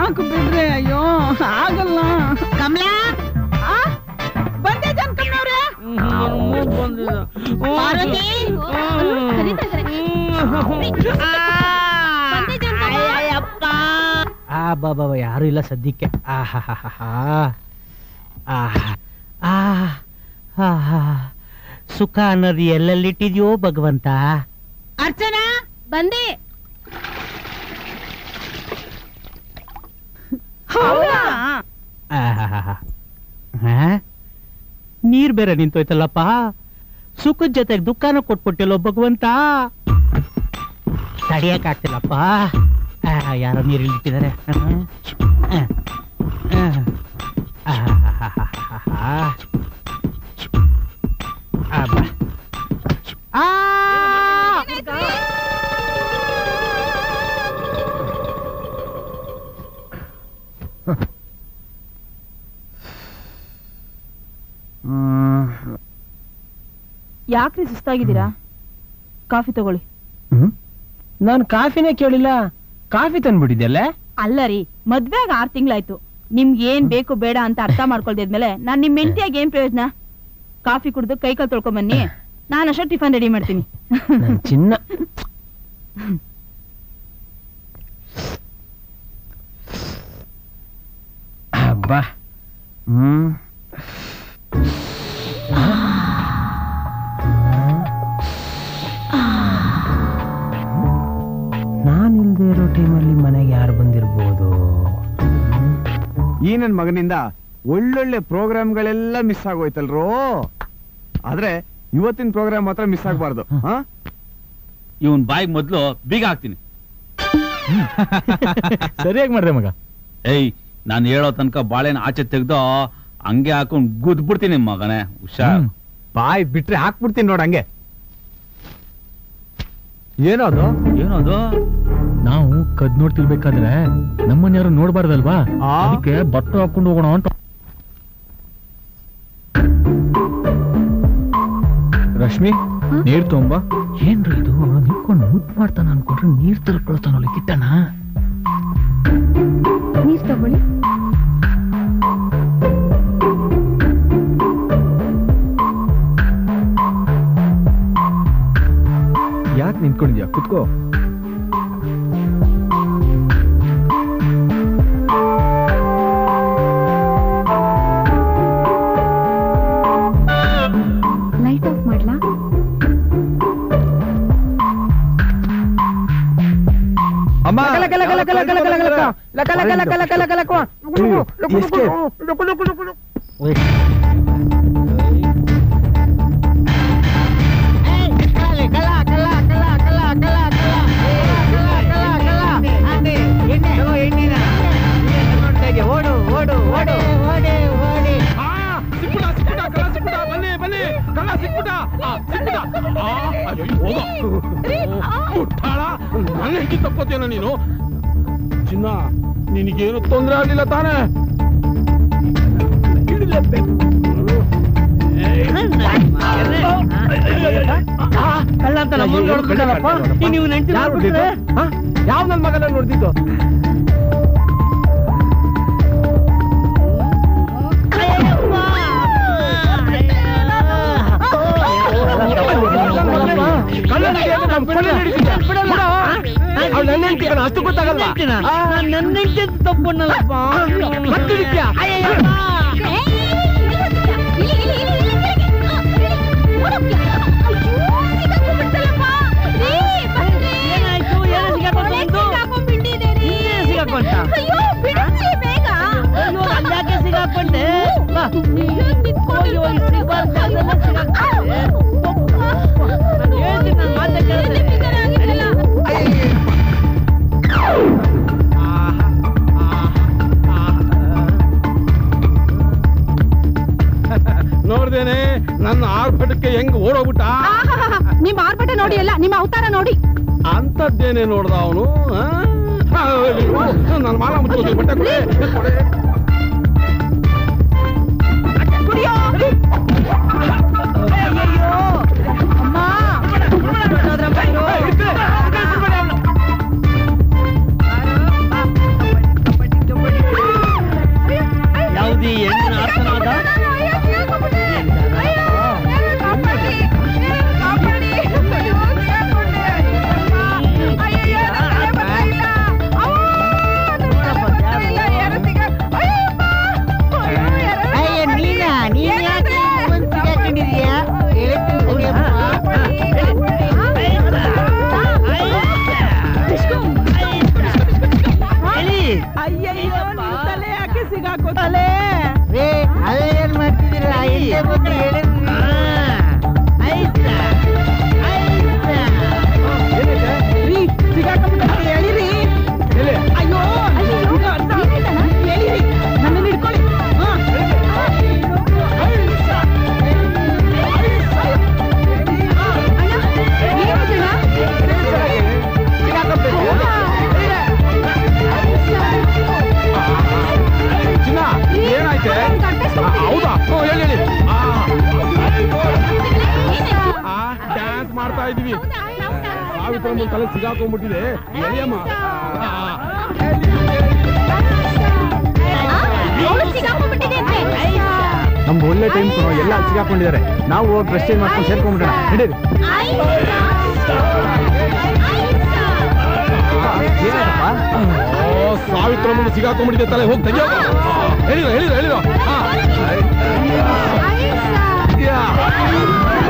ಸಾಕು ಬಿಡ್ರಿ ಅಯ್ಯೋ ಆಗಲ್ಲ ಕಮಲಾ ಆ? ಬಂದೆ ಜನ್ಕಮ್ಮನವ್ರೆ ಪಾರ್ವತಿ ಅಯ್ಯಪ್ಪ ಆ ಬಾಬಾ ಯಾರು ಇಲ್ಲ ಸದ್ಯಕ್ಕೆ ಆಹಾಹಾಹಾ. ಆಹಾ. ಆಹ್. ಆಹಾ. ಸುಖ ಅನ್ನೋದು ಎಲ್ಲೆಲ್ಲಿಟ್ಟಿದ್ಯೋ ಭಗವಂತ ಅರ್ಚನಾ ಬಂದೆ ಹೌದಾ ಆಹಾಹಾಹಾ. ಹಾ? ನೀರ್ ಬೇರೆ ನಿಂತೋಯ್ತಲ್ಲಪ್ಪ ಸುಖದ ಜೊತೆಗೆ ದುಃಖನೂ ಕೊಟ್ಬಿಟ್ಟಿಲ್ಲೋ ಭಗವಂತ ತಡಿಯಕ್ ಆಗ್ತಿಲ್ಲಪ್ಪ ಆ, ಯಾರೋ ನೀರು ಇಟ್ಟಿದ್ದಾರೆ ಯಾಕ್ರಿ ಸುಸ್ತಾಗಿದ್ದೀರಾ ಕಾಫಿ ತಗೊಳ್ಳಿ ನಾನು ಕಾಫಿನೇ ಕೇಳಿಲ್ಲ ಕಾಫಿ ತಂದ್ಬಿಟ್ಟಿದ್ಯಲ್ಲ ಅಲ್ಲ ರೀ ಮದ್ವೆಗ್ ಆರ್ ತಿಂಗ್ಳಾಯ್ತು ನಿಮ್ಗೆ ಏನ್ ಬೇಕು ಬೇಡ ಅಂತ ಅರ್ಥ ಮಾಡ್ಕೊಳ್ದಿದ್ಮೇಲೆ ನಾನ್ ನಿಮ್ ಹೆಂಡತಿಯಾಗಿ ಏನ್ ಪ್ರಯೋಜನ ಕಾಫಿ ಕುಡ್ದು ಕೈ ಕಾಲ್ ತೊಳ್ಕೊಂಡ್ ಬನ್ನಿ ನಾನು ಅಷ್ಟೇ ಟಿಫನ್ ರೆಡಿ ಮಾಡ್ತೀನಿ ನನ್ ಚಿನ್ನ ಹಬ್ಬ ಹ್ಮ್ ನಾನಿಲ್ದೇ ಇರೋ ಟೈಮಲ್ಲಿ ಮನೆಗೆ ಯಾರು ಬಂದಿರ್ಬೋದು ಈ ನನ್ ಮಗನಿಂದ ಒಳ್ಳೊಳ್ಳೆ ಪ್ರೋಗ್ರಾಮ್ಗಳೆಲ್ಲ ಮಿಸ್ ಆಗೋಯ್ತಲ್ರೋ ಆದ್ರೆ ಇವತ್ತಿನ ಪ್ರೋಗ್ರಾಮ್ ಮಾತ್ರ ಮಿಸ್ ಆಗ್ಬಾರ್ದು ಹಾ ಇವನ್ ಬಾಯಿಗೆ ಮೊದ್ಲು ಬೀಗ ಹಾಕ್ತೀನಿ ಸರಿಯಾಗಿ ಮಾಡ್ದೆ ಮಗ ಏಯ್ ನಾನು ಹೇಳೋ ತನಕ ಬಾಳೆನ ಆಚೆ ತೆಗ್ದು ಹಂಗೆ ಹಾಕೊಂಡ್ ಗುದ್ಬಿಡ್ತೀನಿ ಮಗನೇ ಹುಷಾರ್ ಬಾಯ್ ಬಿಟ್ರೆ ಹಾಕ್ಬಿಡ್ತೀನಿ ನೋಡ್ ಹಂಗೆ ಏನೋ ಅದು ಏನದು ನಾವು ಕದ್ ನೋಡ್ತಿರ್ಬೇಕಾದ್ರೆ ನಮ್ಮನ್ನ ಯಾರು ನೋಡ್ಬಾರ್ದಲ್ವಾ ಆ? ಅದಕ್ಕೆ ಬಟ್ಟೆ ಹಾಕೊಂಡು ಹೋಗೋಣ ಅಂತ ರಶ್ಮಿ ನೀರ್ ತುಂಬ ಏನ್ರಿ ಇದು ನಿಂತ್ಕೊಂಡು ಮುದ್ ಮಾಡ್ತಾನ ಅನ್ಕೊಂಡ್ರೆ ನೀರ್ ತರ್ಕೊಳ್ತಾನಲ್ಲ ಕಿಟ್ಟಣ ನೀರ್ ತಗೊಳ್ಳಿ ಯಾಕೆ ನಿಂತ್ಕೊಂಡಿದ್ಯಾ ಕುತ್ಕೋ ಲೈಟ್ ಆಫ್ ಮಾಡ್ಲಾ ಅಮ್ಮ ಓಡು ಓಡು ಓಡು ಬನ್ನಿ ಬನ್ನಿ ಕಳ್ಳ ಸಿಕ್ಬಿಟ್ಟ ಆ, ಸಿಕ್ಬಿಟ್ಟ. ಆ, ಅಯ್ಯೋ, ಹೋಗು. ಮುಟ್ಟಾಳ, ನನ್ನ ಹೆಂಡತಿ ತಕ್ಕೋತೀಯನ ನೀನು ಚಿನ್ನ ನಿನಗೇನು ತೊಂದ್ರೆ ಆಗ್ಲಿಲ್ಲ ತಾನೇ ಕಳ್ಳ ಅಂತ ನಮ್ಮ ನೋಡ್ಬಿಟ್ಟಲ್ಲಪ್ಪ ನೀವು ನೆಂಟಿ ಯಾವ ನನ್ ಮಗನ ನೋಡ್ತಿದ್ದು ಅಷ್ಟು ಗೊತ್ತಾಗಲ್ವಾ ನನ್ನ ಹೆಂಡತಿ ತಪ್ಪಣ್ಣಲ್ಲಪ್ಪ ಏನಾಯ್ತು ಏನು ಸಿಗಾಕೊಂಡ್ಬಂತು ಹಿಂದೆ ಸಿಗಾಕೊಂಡ ಅಯ್ಯೋ ಅಲ್ಯಾಕೆ ಸಿಗಾಕೊಂಡೆ ಬಾ ಹೋಗಿ ಹೋಗಿ ಸಿಗ್ಬಾರ್ದು ಜಾಗದಲ್ಲೇ ಸಿಗಾಕೊಂಡೆ ನಾನು ಹೇಳ್ತೀನಿ ನನ್ನ ಮಾತೆ ಕೇಳಿದ್ರೆ ನೋಡ್ದೇನೆ ನನ್ನ ಆರ್ಭಟಕ್ಕೆ ಹೆಂಗ್ ಓಡೋಗ್ಬಿಟ್ಟ ನಿಮ್ ಆರ್ಭಟ ನೋಡಿ ಅಲ್ಲ ನಿಮ್ಮ ಅವತಾರ ನೋಡಿ ಅಂತದ್ದೇನೆ ನೋಡ್ದ ಅವನು ನನ್ನ ಮಾಲ ಮುಚ್ಕೋದು ಬಟ್ಟೆ ಕೊಡೆ ಕೊಡೆ. ಕುಡಿಯೋ ಅಯ್ಯಯ್ಯೋ ಅಮ್ಮ ಬಿಡೋದ್ರಪ್ಪ ಇವ್ರು. ಏ, ಬಿಡ್ಬೇಡಿ, ಬಿಡ್ಬೇಡಿ ಅವ್ನ. ಸಾವಿತ್ರಮ್ಮ ತಲೆ ಸಿಗಾಕೊಂಡ್ಬಿಟ್ಟಿದೆ ಎಳೆಯಮ್ಮ ಆ, ನಮ್ದು ಒಳ್ಳೆ ಟೈಮ್ ಕೊನೋ ಎಲ್ಲ ಸಿಗಾಕೊಂಡಿದ್ದಾರೆ ನಾವು ಹೋಗಿ ಡ್ರೆಸ್ ಚೇಂಜ್ ಮಾಡ್ಕೊಂಡು ಸೇರ್ಕೊಂಡ್ಬಿಡೋಣ ನಡೀರಿ ಓ ಸಾವಿತ್ರಮ್ಮ ಸಿಗಾಕೊಂಡ್ಬಿಟ್ಟಿದೆ ತಲೆ ಹೋಗಿ ತೆಗಿಯೋ ಹೇಳಿರೋ ಹೇಳಿರೋ ಹೇಳಿರೋ ಹಾ. ಯಾ.